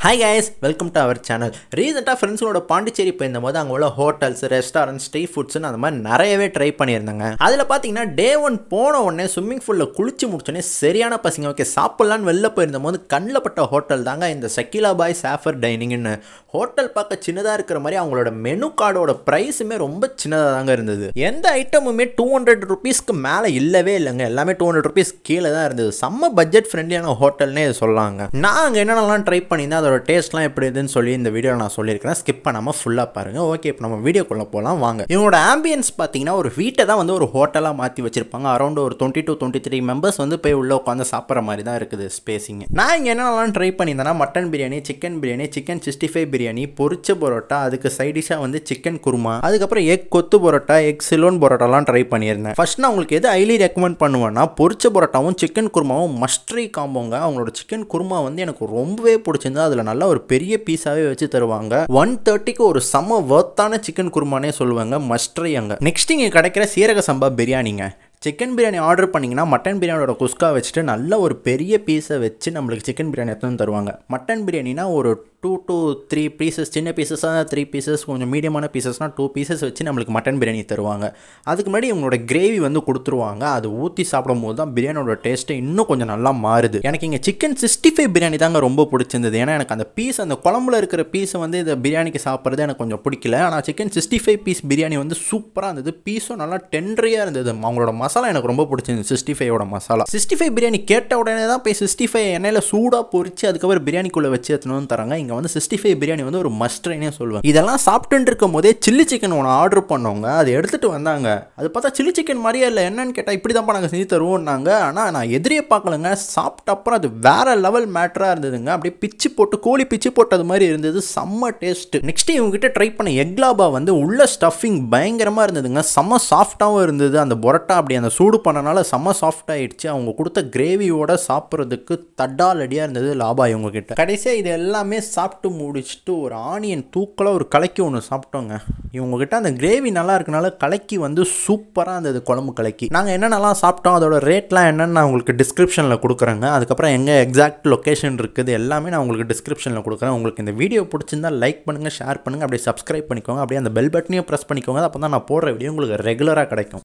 hi guys welcome to our channel ரீசெண்டாக ஃப்ரெண்ட்ஸோட பாண்டிச்சேரி போயிருந்தபோது அங்கே உள்ள ஹோட்டல்ஸ் ரெஸ்டாரண்ட் ஸ்ட்ரீட் ஃபுட்ஸ்னு அந்த மாதிரி நிறையவே ட்ரை பண்ணியிருந்தாங்க அதில் பார்த்தீங்கன்னா டே ஒன் போன உடனே ஸ்விம்மிங் பூலில் குளிச்சு முடிச்சோடனே சரியான பசங்க ஓகே சாப்பிட்லான்னு வெளில போயிருந்தபோது கண்ணில் பட்ட ஹோட்டல் தாங்க இந்த சக்கிலா பாய் சாஃபர் டைனிங்னு ஹோட்டல் பார்க்க சின்னதாக இருக்கிற மாதிரி அவங்களோட மெனு கார்டோட ப்ரைஸுமே ரொம்ப சின்னதாக தாங்க இருந்தது எந்த ஐட்டமுமே டூ ஹண்ட்ரட் ருபீஸ்க்கு மேலே இல்லவே இல்லைங்க எல்லாமே டூ ஹண்ட்ரட் ருபீஸ் கீழே தான் இருந்தது செம்ம பட்ஜெட் ஃப்ரெண்ட்லியான ஹோட்டல்னே இது சொல்லாங்க நான் அங்கே என்னென்னலாம் ட்ரை பண்ணியிருந்தேன் அதோட டேஸ்ட்லாம் எப்படி இதுன்னு சொல்லி இந்த வீடியோவில் நான் சொல்லியிருக்கிறேன் ஸ்கிப் பண்ணாமல் ஃபுல்லாக பாருங்கள் ஓகே இப்போ நம்ம வீடியோக்குள்ளே போகலாம் வாங்க இவங்களோட ஆம்பியன்ஸ் பார்த்தீங்கன்னா ஒரு வீட்டை தான் வந்து ஒரு ஹோட்டலாக மாற்றி வச்சிருப்பாங்க அரௌண்ட் ஒரு twenty two twenty three members வந்து போய் உள்ளே உட்காந்து சாப்பிட்ற மாதிரி தான் இருக்குது ஸ்பேசிங் நான் இங்கே என்னென்னலாம் ட்ரை பண்ணியிருந்தேன்னா mutton biryani chicken biryani chicken sixty five biryani பொரிச்ச பரோட்டா அதுக்கு சைடிஷாக வந்து சிக்கன் குருமா அதுக்கப்புறம் egg kothu parotta egg Ceylon பரோட்டாலாம் ட்ரை பண்ணியிருந்தேன் ஃபர்ஸ்ட் நான் உங்களுக்கு எது ஹைலி ரெக்கமெண்ட் பண்ணுவேன்னா பொரிச்ச பரோட்டாவும் சிக்கன் குருமாவும் மஸ்ட்ரி காம்போங்க அவங்களோட சிக்கன் குருமா வந்து எனக்கு ரொம்பவே பிடிச்சிருந்தது அதில் நல்லா ஒரு பெரிய பீஸாகவே வச்சு தருவாங்க ஒன் தேர்ட்டிக்கு ஒரு செம்ம ஒர்த்தான சிக்கன் குருமானே சொல்லுவாங்க மஸ்ட்ரி அங்கே நெக்ஸ்ட் இங்கே கிடைக்கிற சீரக சம்பா பிரியாணிங்க சிக்கன் பிரியாணி ஆர்டர் பண்ணிங்கன்னா மட்டன் பிரியாணியோட குஸ்கா வச்சுட்டு நல்ல ஒரு பெரிய பீஸை வச்சு நம்மளுக்கு சிக்கன் பிரியாணி எடுத்து வந்து தருவாங்க மட்டன் பிரியாணினா ஒரு டூ டு த்ரீ பீசஸ் சின்ன பீசஸாக த்ரீ பீசஸ் கொஞ்சம் மீடியமான பீசஸ்னால் டூ பீசஸ் வச்சு நம்மளுக்கு மட்டன் பிரியாணி தருவாங்க அதுக்கு முன்னாடி இவங்களோட கிரேவி வந்து கொடுத்துருவாங்க அது ஊற்றி சாப்பிடும் போது தான் பிரியாணியோட டேஸ்ட்டு இன்னும் கொஞ்சம் நல்லா மாறுது எனக்கு இங்கே சிக்கன் சிக்ஸ்டி ஃபைவ் பிரியாணி தாங்க ரொம்ப பிடிச்சிருந்தது ஏன்னா எனக்கு அந்த பீஸ் அந்த குழம்புல இருக்கிற பீஸை வந்து இந்த பிரியாணிக்கு சாப்பிட்றது எனக்கு கொஞ்சம் பிடிக்கல ஆனால் chicken sixty five piece biryani வந்து சூப்பராக இருந்தது பீஸும் நல்லா டென்ட்ரியாக இருந்தது அவங்களோட மசாலா எனக்கு ரொம்ப பிடிச்சிருந்தது சிக்ஸ்டி ஃபைவோட மசாலா சிக்ஸ்டி ஃபைவ் பிரியாணி கேட்ட உடனே தான் போய் சிக்ஸ்டி ஃபைவ் எண்ணெயில் சூடாக பொரிச்சு அதுக்கப்புறம் பிரியாணிக்குள்ளே வச்சு எடுத்துன்னு வந்து தராங்க இங்கே வந்து சிக்ஸ்டி ஃபைவ் பிரியாணி வந்து ஒரு மஸ்ட்ரைனே சொல்லுவேன் இதெல்லாம் சாப்பிட்டுட்டு இருக்கும் போதே சில்லி சிக்கன் ஒன்று ஆர்டர் பண்ணவங்க அதை எடுத்துகிட்டு வந்தாங்க அது பார்த்தா சில்லி சிக்கன் மாதிரியே இல்லை என்னன்னு கேட்டால் இப்படி தான்ப்பா நாங்கள் செஞ்சு தருவோம்னாங்க ஆனால் நான் எதிரியே பார்க்கலங்க சாப்பிட்ட அப்புறம் அது வேற லெவல் மேட்டராக இருந்ததுங்க அப்படியே பிச்சு போட்டு கோழி பிச்சு போட்டது மாதிரி இருந்தது செம்ம டேஸ்ட் நெக்ஸ்ட் இவங்ககிட்ட ட்ரை பண்ண எக்லாபா வந்து உள்ள ஸ்டஃபிங் பயங்கரமாக இருந்ததுங்க செம்ம சாஃப்டாகவும் இருந்தது அந்த பொரோட்டா அப்படி அந்த சூடு பண்ணனால செம்ம சாஃப்ட் ஆயிடுச்சு அவங்க கொடுத்த கிரேவியோட சாப்பிட்றதுக்கு தட்டாலடியாக இருந்தது லாபா இவங்க கிட்ட கடைசியாக இது எல்லாமே சாப்பிட்டு முடிச்சுட்டு ஒரு ஆனியன் தூக்கலாக ஒரு கலக்கி ஒன்று சாப்பிட்டோங்க இவங்ககிட்ட அந்த கிரேவி நல்லா இருக்கனால கலக்கி வந்து சூப்பராக இருந்தது குழம்பு கலக்கி நாங்கள் என்னென்னலாம் சாப்பிட்டோம் அதோட ரேட்லாம் என்னென்னு நான் உங்களுக்கு டிஸ்கிரிப்ஷனில் கொடுக்குறேங்க அதுக்கப்புறம் எங்கே எக்ஸாக்ட் லொக்கேஷன் இருக்குது எல்லாமே நான் உங்களுக்கு டிஸ்கிரிப்ஷனில் கொடுக்குறேன் உங்களுக்கு இந்த வீடியோ பிடிச்சிருந்தா லைக் பண்ணுங்கள் ஷேர் பண்ணுங்கள் அப்படியே சப்ஸ்கிரைப் பண்ணிக்கோங்க அப்படியே அந்த பெல் பட்டனையும் ப்ரெஸ் பண்ணிக்கோங்க அப்போ தான் நான் போடுற வீடியோ உங்களுக்கு ரெகுலராக கிடைக்கும்